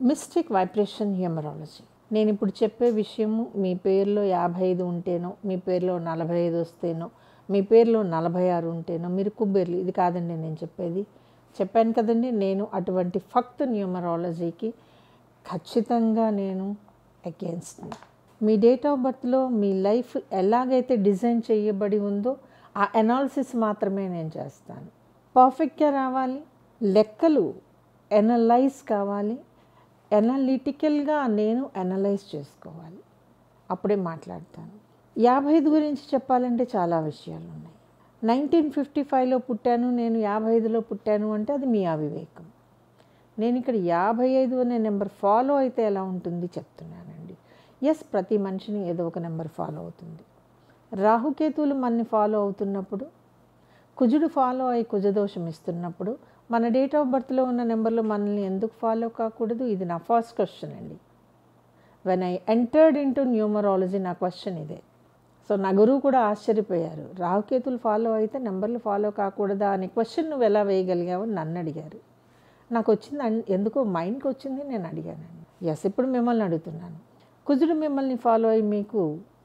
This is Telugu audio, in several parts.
మిస్టిక్ వైబ్రేషన్ హ్యూమరాలజీ నేను ఇప్పుడు చెప్పే విషయము మీ పేరులో యాభై ఐదు ఉంటేనో మీ పేరులో నలభై ఐదు వస్తేనో మీ పేరులో నలభై ఆరు ఉంటేనో మీరు కుబ్బేర్లు ఇది కాదండి నేను చెప్పేది చెప్పాను కదండి నేను అటువంటి ఫక్త్ న్యూమరాలజీకి ఖచ్చితంగా నేను అగేన్స్ట్ మీ డేట్ ఆఫ్ బర్త్లో మీ లైఫ్ ఎలాగైతే డిజైన్ చేయబడి ఉందో ఆ అనాలిసిస్ మాత్రమే నేను చేస్తాను పర్ఫెక్ట్గా రావాలి లెక్కలు ఎనలైజ్ కావాలి ఎనలిటికల్గా నేను అనలైజ్ చేసుకోవాలి అప్పుడే మాట్లాడతాను యాభై ఐదు గురించి చెప్పాలంటే చాలా విషయాలు ఉన్నాయి నైన్టీన్ ఫిఫ్టీ ఫైవ్లో పుట్టాను నేను యాభై ఐదులో పుట్టాను అంటే అది మీ అవివేకం నేను ఇక్కడ యాభై ఐదు అనే నెంబర్ ఫాలో అయితే ఎలా ఉంటుంది చెప్తున్నానండి ఎస్ ప్రతి మనిషిని ఏదో ఒక నెంబర్ ఫాలో అవుతుంది రాహుకేతువులు మనని ఫాలో అవుతున్నప్పుడు కుజుడు ఫాలో అయి కుజదోషం ఇస్తున్నప్పుడు మన డేట్ ఆఫ్ బర్త్లో ఉన్న నెంబర్లో మనల్ని ఎందుకు ఫాలో కాకూడదు ఇది నా ఫస్ట్ క్వశ్చన్ అండి when I entered into numerology నా క్వశ్చన్ ఇదే సో నా గురువు కూడా ఆశ్చర్యపోయారు రాహుకేతులు ఫాలో అయితే నెంబర్లు ఫాలో కాకూడదా అనే క్వశ్చన్ నువ్వు ఎలా వేయగలిగావు అని నన్ను అడిగారు నాకు వచ్చింది అన్- ఎందుకో మైండ్కి వచ్చింది నేను అడిగానండి ఎస్ ఇప్పుడు మిమ్మల్ని అడుగుతున్నాను కుజుడు మిమ్మల్ని ఫాలో అయ్యి మీకు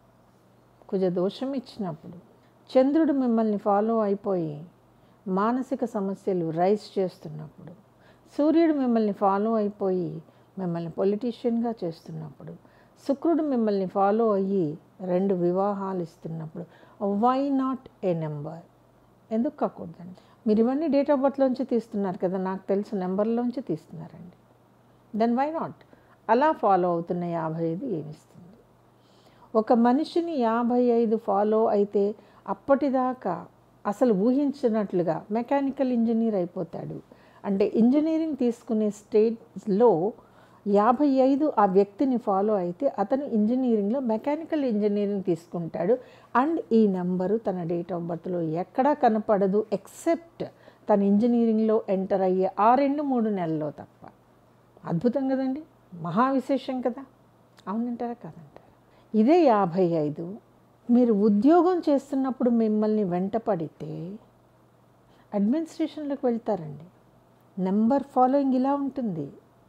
కుజ దోషం ఇచ్చినప్పుడు చంద్రుడు మిమ్మల్ని ఫాలో అయిపోయి మానసిక సమస్యలు రైజ్ చేస్తున్నప్పుడు సూర్యుడు మిమ్మల్ని ఫాలో అయిపోయి మిమ్మల్ని పొలిటీషియన్గా చేస్తున్నప్పుడు శుక్రుడు మిమ్మల్ని ఫాలో అయ్యి రెండు వివాహాలు ఇస్తున్నప్పుడు వై నాట్ ఏ నెంబర్ ఎందుకు కాకూడదండి మీరు ఇవన్నీ డేట్ ఆఫ్ బర్త్లోంచి తీస్తున్నారు కదా నాకు తెలుసు నెంబర్లోంచి తీస్తున్నారండి దెన్ వై నాట్ అలా ఫాలో అవుతున్న యాభై ఐదు ఏమిస్తుంది ఒక మనిషిని యాభై ఐదు ఫాలో అయితే అప్పటిదాకా అసలు ఊహించినట్లుగా మెకానికల్ ఇంజనీర్ అయిపోతాడు అంటే ఇంజనీరింగ్ తీసుకునే స్టేజ్లో యాభై ఐదు ఆ వ్యక్తిని ఫాలో అయితే అతను ఇంజనీరింగ్లో మెకానికల్ ఇంజనీరింగ్ తీసుకుంటాడు అండ్ ఈ నెంబరు తన డేట్ ఆఫ్ బర్త్లో ఎక్కడా కనపడదు ఎక్సెప్ట్ తన ఇంజనీరింగ్లో ఎంటర్ అయ్యే ఆ రెండు మూడు నెలల్లో తప్ప అద్భుతం కదండి మహా విశేషం కదా అవునంటారా కాదంటారా ఇదే యాభై ఐదు మీరు ఉద్యోగం చేస్తున్నప్పుడు మిమ్మల్ని వెంటపడితే అడ్మినిస్ట్రేషన్లోకి వెళ్తారండి నెంబర్ ఫాలోయింగ్ ఇలా ఉంటుంది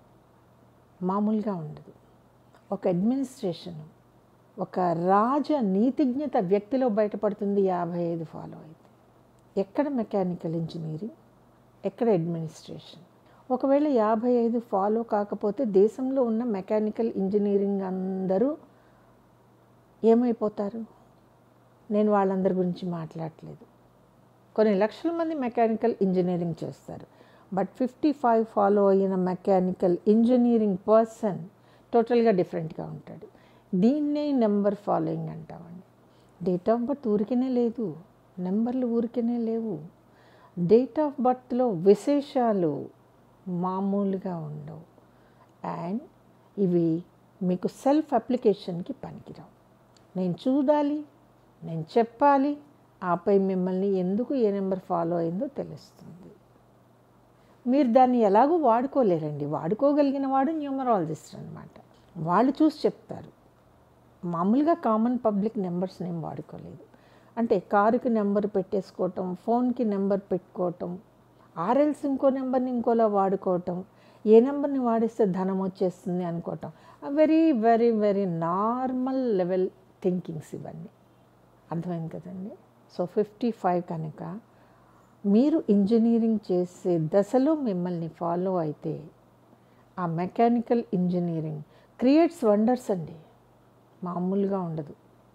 మామూలుగా ఉండదు ఒక అడ్మినిస్ట్రేషన్ ఒక రాజ నీతిజ్ఞత వ్యక్తిలో బయటపడుతుంది యాభై ఐదు ఫాలో అయితే ఎక్కడ మెకానికల్ ఇంజనీరింగ్ ఎక్కడ అడ్మినిస్ట్రేషన్ ఒకవేళ యాభై ఐదు ఫాలో కాకపోతే దేశంలో ఉన్న మెకానికల్ ఇంజనీరింగ్ అందరూ ఏమైపోతారు నేను వాళ్ళందరి గురించి మాట్లాడట్లేదు కొన్ని లక్షల మంది మెకానికల్ ఇంజనీరింగ్ చేస్తారు బట్ ఫిఫ్టీ ఫైవ్ ఫాలో అయిన మెకానికల్ ఇంజనీరింగ్ పర్సన్ టోటల్గా డిఫరెంట్గా ఉంటాడు దీన్నే నెంబర్ ఫాలోయింగ్ అంటామండి డేట్ ఆఫ్ బర్త్ ఊరికనే లేదు నెంబర్లు ఊరికనే లేవు డేట్ ఆఫ్ బర్త్లో విశేషాలు మామూలుగా ఉండవు అండ్ ఇవి మీకు సెల్ఫ్ అప్లికేషన్కి పనికిరావు నేను చూడాలి నేను చెప్పాలి ఆపై మిమ్మల్ని ఎందుకు ఏ నెంబర్ ఫాలో అయిందో తెలుస్తుంది మీరు దాన్ని ఎలాగో వాడుకోలేరండి వాడుకోగలిగిన వాడు న్యూమరాలజిస్ట్ అనమాట వాళ్ళు చూసి చెప్తారు మామూలుగా కామన్ పబ్లిక్ నెంబర్స్ నేను వాడుకోలేదు అంటే కారుకి నెంబర్ పెట్టేసుకోవటం ఫోన్కి నెంబర్ పెట్టుకోవటం ఆర్ఎల్స్ ఇంకో నెంబర్ని ఇంకోలా వాడుకోవటం ఏ నెంబర్ని వాడిస్తే ధనం వచ్చేస్తుంది అనుకోవటం very very very normal level thinkings ఇవన్నీ అర్థమైంది కదండి సో ఫిఫ్టీ ఫైవ్ కనుక మీరు ఇంజనీరింగ్ చేసే దశలో మిమ్మల్ని ఫాలో అయితే ఆ మెకానికల్ ఇంజనీరింగ్ క్రియేట్స్ వండర్స్ అండి మామూలుగా ఉండదు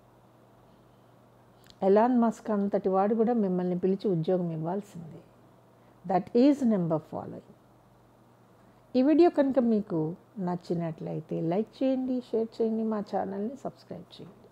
ఎలాన్ మస్క్ అంతటి వాడు కూడా మిమ్మల్ని పిలిచి ఉద్యోగం ఇవ్వాల్సిందే దట్ ఈజ్ నెంబర్ ఫాలోయింగ్ ఈ వీడియో కనుక మీకు నచ్చినట్లయితే లైక్ చేయండి షేర్ చేయండి మా ఛానల్ని సబ్స్క్రైబ్ చేయండి